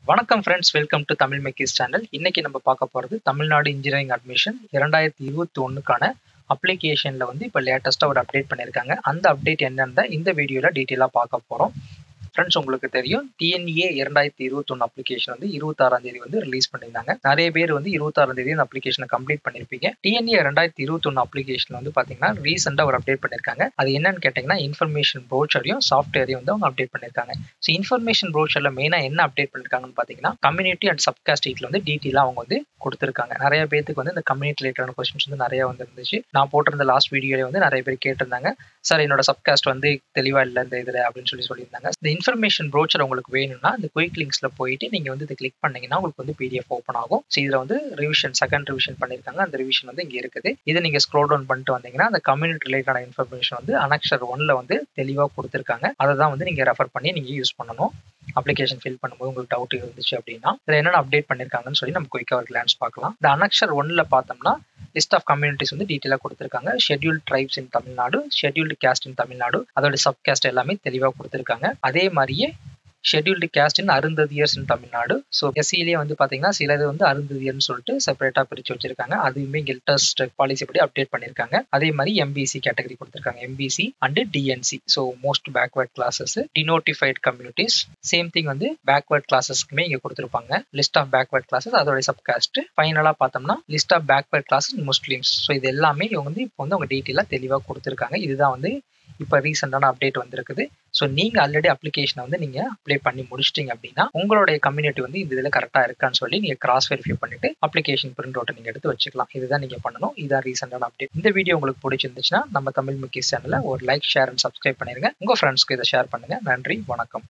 வணக்கம் friends welcome to Tamil மேக்கிஸ் channel இன்னைக்கு நம்ம பார்க்க போகிறது தமிழ்நாடு இன்ஜினியரிங் அட்மிஷன் இரண்டாயிரத்தி இருபத்தி ஒன்றுக்கான அப்ளிகேஷனில் வந்து இப்போ லேட்டஸ்ட்டாக ஒரு அப்டேட் பண்ணியிருக்காங்க அந்த அப்டேட் என்னென்ன இந்த வீடியோவில் டீட்டெயிலாக பார்க்க போகிறோம் ஃப்ரெண்ட்ஸ் உங்களுக்கு தெரியும் டிஎன்ஏ இரண்டாயிரத்தி இருபத்தொன்று அப்ளிகேஷன் வந்து இருபத்தாறாம் தேதி வந்து ரிலீஸ் பண்ணியிருந்தாங்க நிறைய பேர் வந்து இருபத்தாறாம் தேதி அந்த அப்ளிகேஷனை கம்ப்ளீட் பண்ணியிருப்பீங்க டிஎன்ஏ ரெண்டாயிரத்தி இருபத்தொன்று அப்ளிகேஷன் வந்து பார்த்தீங்கன்னா ரீசெண்டாக ஒரு அப்டேட் பண்ணியிருக்காங்க அது என்னன்னு கேட்டிங்கன்னா இன்ஃபர்மேஷன் ப்ரோச்சரையும் சாஃப்ட்வேரையும் வந்து அவங்க அப்டேட் பண்ணியிருக்காங்க ஸோ இன்ஃபர்மேஷன் ப்ரோச்சரில் மெயினாக என்ன அப்டேட் பண்ணியிருக்காங்கன்னு பார்த்தீங்கன்னா கம்யூனிட்டி அண்ட் சப்காஸ்ட் ஹீட்டில் வந்து டீட்டெயிலாக அவங்க வந்து கொடுத்துருக்காங்க நிறைய பேருக்கு வந்து இந்த கம்யூனிட்டி ரிலேட்டடான கொஸ்டின்ஸ் வந்து நிறைய வந்து இருந்துச்சு நான் போட்டிருந்த லாஸ்ட் வீடியோவில் வந்து நிறைய பேர் கேட்டிருந்தாங்க சார் என்னோட சப்காஸ்ட் வந்து தெளிவாக இல்லை இந்த இதில் அப்படின்னு சொல்லி சொல்லியிருந்தாங்க இந்த இன்ஃபர்மேஷன் ப்ரோச்சர் உங்களுக்கு வேணும்னா இந்த குயிக் லிங்க்ஸில் போயிட்டு நீங்கள் வந்து இதை கிளிக் பண்ணீங்கன்னா உங்களுக்கு வந்து பிடிஎஃப் ஓப்பன் ஆகும் ஸோ இதில் வந்து ரிவிஷன் செகண்ட் ரிவிஷன் பண்ணியிருக்காங்க அந்த ரிவிஷன் வந்து இங்கே இருக்குது இதை நீங்கள் ஸ்க்ரோல் டவுன் பண்ணிட்டு வந்தீங்கன்னா அந்த கம்யூனிட்டி ரிலேட்டடான இன்ஃபர்மேஷன் வந்து அனக்ஷர் ஒன்ல வந்து தெளிவாக கொடுத்துருக்காங்க அதை தான் வந்து நீங்கள் ரெஃபர் பண்ணி நீங்கள் யூஸ் பண்ணணும் அப்ளிகேஷன் ஃபில் பண்ணும்போது உங்களுக்கு டவுட் இருந்துச்சு அப்படின்னா இதில் என்னென்ன அப்டேட் பண்ணியிருக்காங்கன்னு சொல்லி நம்ம குயிக்காக ஒரு கிளான்ஸ் பார்க்கலாம் இந்த அனக்ஷர் ஒன்ல பார்த்தோம்னா லிஸ்ட் ஆஃப் கம்யூனிட்டிஸ் வந்து டீட்டெயிலாக கொடுத்துருக்காங்க scheduled tribes in Tamil Nadu scheduled caste in Tamil Nadu அதோட சப் கேஸ்ட் எல்லாமே தெளிவாக கொடுத்துருக்காங்க அதே மாதிரியே scheduled caste in Arunthathiyars in Tamil Nadu so எஸ்சிலேயே வந்து பார்த்தீங்கன்னா சிலது வந்து அருந்ததியர்னு சொல்லிட்டு செப்பரேட்டாக பிரித்து வச்சிருக்காங்க அதுவுமே கெல்டஸ்ட் பாலிசி படி அப்டேட் பண்ணியிருக்காங்க அதே மாதிரி எம்பிசி கேட்டகரி கொடுத்துருக்காங்க MBC and DNC so most backward classes denotified communities same thing வந்து பேக்வர்ட் கிளாஸஸ்க்குமே இங்கே கொடுத்துருப்பாங்க லிஸ்ட் ஆஃப் பேக்வர்ட் கிளாஸஸ் அதோட சப்காஸ்ட் ஃபைனலாக பார்த்தோம்னா list of backward classes Muslims so இது எல்லாமே இவங்க வந்து இப்போ வந்து அவங்க டீட்டெயிலாக தெளிவாக கொடுத்துருக்காங்க இதுதான் வந்து இப்போ ரீசெண்டான அப்டேட் வந்திருக்குது ஸோ நீங்கள் ஆல்ரெடி அப்ளிகேஷனை வந்து நீங்கள் அப்ளை பண்ணி முடிச்சிட்டிங்க அப்படின்னா உங்களுடைய கம்யூனிட்டி வந்து இந்த இதில் கரெக்டாக இருக்கான்னு சொல்லி நீங்கள் கிராஸ் வெரிஃபை பண்ணிட்டு அப்ளிகேஷன் பிரிண்ட் அவுட்டை நீங்கள் எடுத்து வச்சுக்கலாம் இதுதான் நீங்கள் பண்ணணும் இதுதான் ரீசெண்டான அப்டேட் இந்த வீடியோ உங்களுக்கு பிடிச்சிருந்துச்சுன்னா நம்ம தமிழ் முக்கிய சேனலில் ஒரு லைக் ஷேர் அண்ட் சப்ஸ்கிரைப் பண்ணிருங்க உங்கள் ஃப்ரெண்ட்ஸ்க்கு இதை ஷேர் பண்ணுங்கள் நன்றி வணக்கம்